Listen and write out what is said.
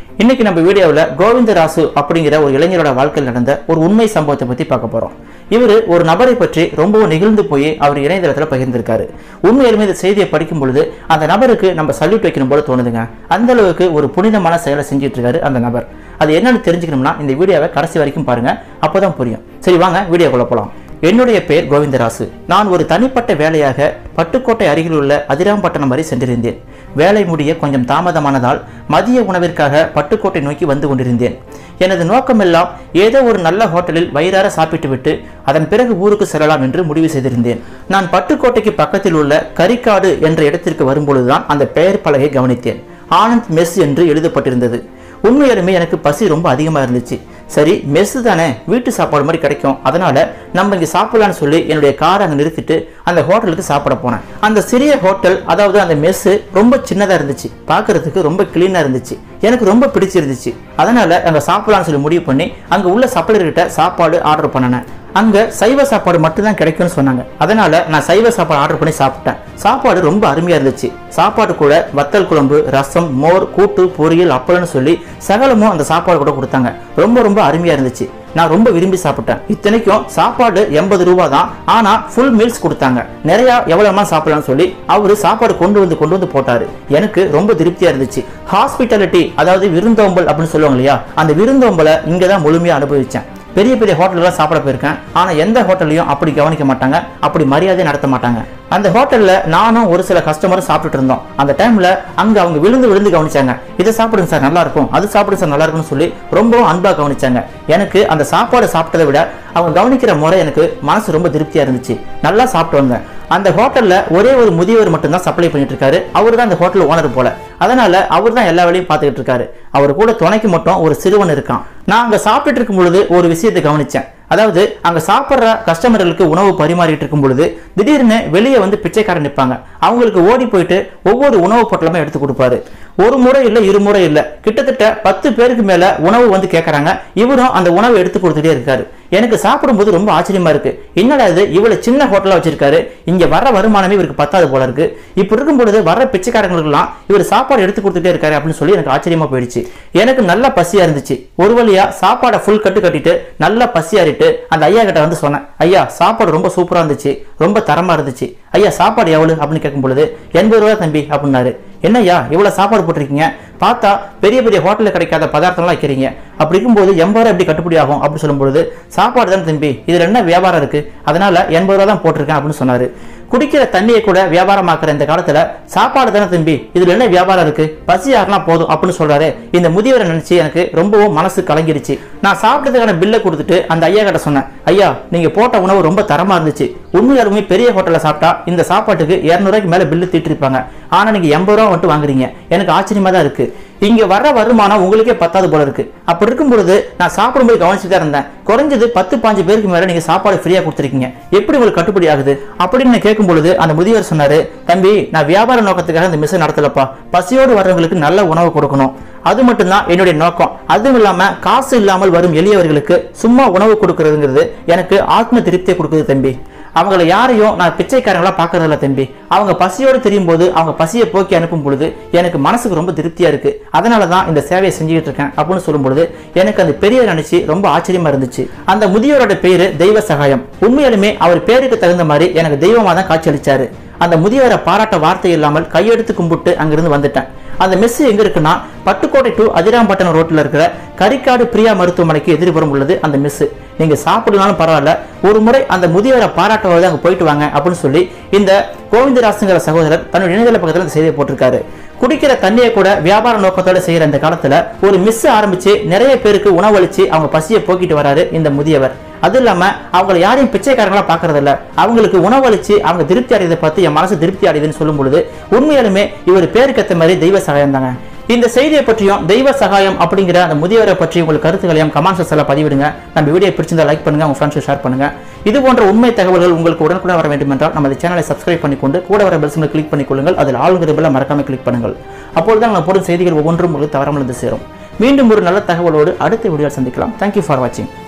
இன்னைக்கு நம்ம வீடியோவில் கோவிந்தராசு அப்படிங்கிற ஒரு இளைஞரோட வாழ்க்கையில் நடந்த ஒரு உண்மை சம்பவத்தை பற்றி பார்க்க போகிறோம் இவர் ஒரு நபரை பற்றி ரொம்பவும் நெகிழ்ந்து போய் அவர் இணையதளத்தில் பகிர்ந்திருக்காரு உண்மையிலுமே இந்த செய்தியை படிக்கும் பொழுது அந்த நபருக்கு நம்ம சல்யூட் வைக்கணும் போல தோணுதுங்க அந்த அளவுக்கு ஒரு புனிதமான செயலை செஞ்சுட்டு இருக்காரு அந்த நபர் அது என்னன்னு தெரிஞ்சுக்கணும்னா இந்த வீடியோவை கடைசி வரைக்கும் பாருங்க அப்போதான் புரியும் சரி வாங்க வீடியோக்குள்ள போலாம் என்னுடைய பெயர் கோவிந்தராசு நான் ஒரு தனிப்பட்ட வேலையாக பட்டுக்கோட்டை அருகில் உள்ள அதிராம்பட்டினம் வரை சென்றிருந்தேன் வேலை முடிய கொஞ்சம் தாமதமானதால் மதிய உணவிற்காக பட்டுக்கோட்டை நோக்கி வந்து கொண்டிருந்தேன் எனது நோக்கமெல்லாம் ஏதோ ஒரு நல்ல ஹோட்டலில் வயிறார சாப்பிட்டுவிட்டு அதன் பிறகு ஊருக்கு செல்லலாம் என்று முடிவு செய்திருந்தேன் நான் பட்டுக்கோட்டைக்கு பக்கத்தில் உள்ள கரிக்காடு என்ற இடத்திற்கு வரும்பொழுதுதான் அந்த பெயர் பலகை கவனித்தேன் ஆனந்த் மெஸ் என்று எழுதப்பட்டிருந்தது உண்மையாலுமே எனக்கு பசி ரொம்ப அதிகமாக இருந்துச்சு சரி மெஸ் தானே வீட்டு சாப்பாடு மாதிரி கிடைக்கும் அதனால நம்ம இங்கே சாப்பிடலாம்னு சொல்லி என்னுடைய காரை அங்கே நிறுத்திட்டு அந்த ஹோட்டலுக்கு சாப்பிட போனேன் அந்த சிறிய ஹோட்டல் அதாவது அந்த மெஸ் ரொம்ப சின்னதாக இருந்துச்சு பார்க்கறதுக்கு ரொம்ப கிளீனாக இருந்துச்சு எனக்கு ரொம்ப பிடிச்சிருந்துச்சு அதனால அங்கே சாப்பிடலாம்னு சொல்லி முடிவு பண்ணி அங்கே உள்ள சப்ளையர்கிட்ட சாப்பாடு ஆர்டர் பண்ணினேன் அங்க சைவ சாப்பாடு மட்டும்தான் கிடைக்கும்னு சொன்னாங்க அதனால நான் சைவ சாப்பாடு ஆர்டர் பண்ணி சாப்பிட்டேன் சாப்பாடு ரொம்ப அருமையா இருந்துச்சு சாப்பாடு கூட வத்தல் குழம்பு ரசம் மோர் கூட்டு பொரியல் அப்பளம்னு சொல்லி சகலமும் அந்த சாப்பாடு கூட கொடுத்தாங்க ரொம்ப ரொம்ப அருமையா இருந்துச்சு நான் ரொம்ப விரும்பி சாப்பிட்டேன் இத்தனைக்கும் சாப்பாடு எண்பது ரூபா தான் ஆனா ஃபுல் மீல்ஸ் கொடுத்தாங்க நிறைய எவ்வளவுமா சாப்பிடலாம்னு சொல்லி அவரு சாப்பாடு கொண்டு வந்து கொண்டு வந்து போட்டாரு எனக்கு ரொம்ப திருப்தியா இருந்துச்சு ஹாஸ்பிட்டாலிட்டி அதாவது விருந்தோம்பல் அப்படின்னு சொல்லுவாங்க இல்லையா அந்த விருந்தோம்பலை இங்க தான் முழுமையா அனுபவிச்சேன் பெரிய பெரிய ஹோட்டல்லாம் சாப்பிட போயிருக்கேன் ஆனா எந்த ஹோட்டல்லையும் அப்படி கவனிக்க மாட்டாங்க அப்படி மரியாதை நடத்த மாட்டாங்க அந்த ஹோட்டல்ல நானும் ஒரு சில கஸ்டமரும் சாப்பிட்டுட்டு இருந்தோம் அந்த டைம்ல அங்க அவங்க விழுந்து விழுந்து கவனிச்சாங்க இதை சாப்பிடுங்க சார் நல்லா இருக்கும் அது சாப்பிடுங்க சார் நல்லா இருக்கும்னு சொல்லி ரொம்பவும் அன்பா கவனிச்சாங்க எனக்கு அந்த சாப்பாடு சாப்பிட்டதை விட அவங்க கவனிக்கிற முறை எனக்கு மனசு ரொம்ப திருப்தியா இருந்துச்சு நல்லா சாப்பிட்டு வந்தேன் அந்த ஹோட்டல்ல ஒரே ஒரு முதியவர் மட்டும்தான் சப்ளை பண்ணிட்டு இருக்காரு அவர் தான் அந்த ஹோட்டல் ஓனர் போல அதனால அவர் தான் எல்லா வேலையும் பார்த்துக்கிட்டு இருக்காரு அவர் கூட துணைக்கு மட்டும் ஒரு சிறுவன் இருக்கான் நான் அங்க சாப்பிட்டுட்டு இருக்கும் பொழுது ஒரு விஷயத்தை கவனிச்சேன் அதாவது அங்க சாப்பிட்ற கஸ்டமர்களுக்கு உணவு பரிமாறிட்டு இருக்கும் பொழுது திடீர்னு வெளியே வந்து பிச்சைக்காரன் நிற்பாங்க அவங்களுக்கு ஓடி போயிட்டு ஒவ்வொரு உணவு பொட்டலமா எடுத்து கொடுப்பாரு ஒரு முறை இல்லை இரு முறை இல்லை கிட்டத்தட்ட பத்து பேருக்கு மேல உணவு வந்து கேட்கறாங்க இவரும் அந்த உணவை எடுத்து கொடுத்துட்டே இருக்காரு எனக்கு சாப்பிடும்போது ரொம்ப ஆச்சரியமா இருக்கு என்னடா இது இவ்வளவு சின்ன ஹோட்டலா வச்சிருக்காரு இங்க வர வருமானமே இவருக்கு பத்தாது போல இருக்கு இப்படி இருக்கும் பொழுது வர பிச்சைக்காரங்களுக்கெல்லாம் இவர் சாப்பாடு எடுத்து கொடுத்துட்டே இருக்காரு அப்படின்னு சொல்லி எனக்கு ஆச்சரியமா போயிடுச்சு எனக்கு நல்ல பசியா இருந்துச்சு ஒரு வழியா சாப்பாடை ஃபுல் கட்டு கட்டிட்டு நல்லா பசியாறிட்டு அந்த ஐயா கிட்ட வந்து சொன்னேன் ஐயா சாப்பாடு ரொம்ப சூப்பரா இருந்துச்சு ரொம்ப தரமா இருந்துச்சு ஐயா சாப்பாடு எவ்வளவு அப்படின்னு கேட்கும் பொழுது எண்பது ரூபா தம்பி அப்படின்னாரு என்னய்யா இவ்வளவு சாப்பாடு போட்டிருக்கீங்க பார்த்தா பெரிய பெரிய ஹோட்டலில் கிடைக்காத பதார்த்தம்லாம் வைக்கிறீங்க அப்படி இருக்கும்போது எண்பது ரூபா எப்படி கட்டுப்படி ஆகும் அப்படின்னு சொல்லும்பொழுது சாப்பாடு தான் தம்பி இதில் என்ன வியாபாரம் இருக்கு அதனால எண்பது ரூபா தான் போட்டிருக்கேன் அப்படின்னு சொன்னாரு குடிக்கிற தண்ணியை கூட வியாபாரமாக்குற இந்த காலத்துல சாப்பாடு தானே தம்பி இதுல என்ன வியாபாரம் இருக்கு பசி யாருனா போதும் அப்படின்னு சொல்றாரு இந்த முதியவரை நினைச்சு எனக்கு ரொம்பவும் மனசு கலங்கிருச்சு நான் சாப்பிட்டதுக்கான பில்லை கொடுத்துட்டு அந்த ஐயா கிட்ட சொன்னேன் ஐயா நீங்க போட்ட உணவு ரொம்ப தரமா இருந்துச்சு உண்மையாலுமே பெரிய ஹோட்டல்ல சாப்பிட்டா இந்த சாப்பாட்டுக்கு இரநூறுவாய்க்கு மேல பில்லு தீட்டிருப்பாங்க ஆனா நீங்க எண்பது ரூபா மட்டும் வாங்குறீங்க எனக்கு ஆச்சரியமா தான் இருக்கு இங்க வர்ற வருமானம் உங்களுக்கே பத்தாது போல இருக்கு அப்படி இருக்கும் பொழுது நான் சாப்பிடும்போது கவனிச்சுட்டு தான் இருந்தேன் குறைஞ்சது பத்து பாஞ்சு பேருக்கு மேல நீங்க சாப்பாடு ஃப்ரீயா கொடுத்துருக்கீங்க எப்படி உங்களுக்கு கட்டுப்படி ஆகுது அப்படின்னு நான் கேட்கும் பொழுது அந்த முதியவர் சொன்னாரு தம்பி நான் வியாபார நோக்கத்துக்காக இந்த மிஸ் நடத்தலப்பா பசியோடு வர்றவங்களுக்கு நல்ல உணவு கொடுக்கணும் அது மட்டும்தான் என்னுடைய நோக்கம் அதுவும் இல்லாம காசு இல்லாமல் வரும் எளியவர்களுக்கு சும்மா உணவு கொடுக்கறதுங்கிறது எனக்கு ஆத்ம திருப்தியை கொடுக்குது தம்பி அவங்கள யாரையும் நான் பிச்சைக்காரங்களா பார்க்கறதில்ல தம்பி அவங்க பசியோடு தெரியும் போது அவங்க பசியை போக்கி அனுப்பும் பொழுது எனக்கு மனசுக்கு ரொம்ப திருப்தியா இருக்கு அதனால தான் இந்த சேவையை செஞ்சுக்கிட்டு இருக்கேன் அப்படின்னு சொல்லும் பொழுது எனக்கு அந்த பெரிய நினைச்சு ரொம்ப ஆச்சரியமா இருந்துச்சு அந்த முதியோரோட பேரு தெய்வ சகாயம் உண்மையாலுமே அவர் பேருக்கு தகுந்த மாதிரி எனக்கு தெய்வமா தான் காட்சியளிச்சாரு அந்த முதியவரை பாராட்ட வார்த்தை இல்லாமல் கையெடுத்து கும்பிட்டு அங்கிருந்து வந்துட்டேன் அந்த மெஸ் எங்க இருக்குன்னா பட்டுக்கோட்டை டு அதிராம்பட்டினம் ரோட்ல இருக்கிற கரிக்காடு பிரியா மருத்துவமனைக்கு எதிர்புறம் உள்ளது அந்த மெஸ் நீங்க சாப்பிடலாலும் பரவாயில்ல ஒரு முறை அந்த முதியவரை பாராட்டுவது அங்க போயிட்டு வாங்க அப்படின்னு சொல்லி இந்த கோவிந்தராசுங்கிற சகோதரர் தன்னுடைய இணையதள பக்கத்தில் இந்த செய்தியை போட்டிருக்காரு குடிக்கிற தண்ணியை கூட வியாபார நோக்கத்தோட செய்யற இந்த காலத்துல ஒரு மிஸ் ஆரம்பிச்சு நிறைய பேருக்கு உணவளிச்சு அவங்க பசியை போக்கிட்டு வராரு இந்த முதியவர் அது இல்லாம அவங்களை யாரையும் பிச்சைக்காரங்களா பாக்குறது இல்ல அவங்களுக்கு உணவளிச்சு அவங்க திருப்தி அடையதை பார்த்து என் மனசு திருப்தி அடையுதுன்னு சொல்லும் பொழுது உண்மையாலுமே இவர் பேருக்கு ஏத்த மாதிரி தெய்வ சகாயம் தாங்க இந்த செய்தியை பற்றியும் தெய்வ சகாயம் அப்படிங்கிற அந்த முதியவரை பற்றி உங்களுக்கு கருத்துக்களையும் கமெண்ட் செக்ஷனில் பதிவிடுங்க நம்ம வீடியோ பிடிச்சிருந்தா லைக் பண்ணுங்க உங்க ஃப்ரெண்ட்ஸ் ஷேர் பண்ணுங்க இது போன்ற உண்மை தகவல்கள் உங்களுக்கு உடனுக்குடன் வர வேண்டும் என்றால் நமது சேனலை சப்ஸ்கிரைப் பண்ணிக்கொண்டு கூட வர பெல்ஸில் கிளிக் பண்ணிக்கொள்ளுங்கள் அதில் ஆளுங்கிற பெல்லை மறக்காம கிளிக் பண்ணுங்கள் அப்பொழுது நான் போடும் செய்திகள் ஒவ்வொன்றும் உங்களுக்கு தவறாமல் வந்து சேரும் மீண்டும் ஒரு நல்ல தகவலோடு அடுத்த வீடியோ சந்திக்கலாம் தேங்க்யூ ஃபார் வாட்சிங்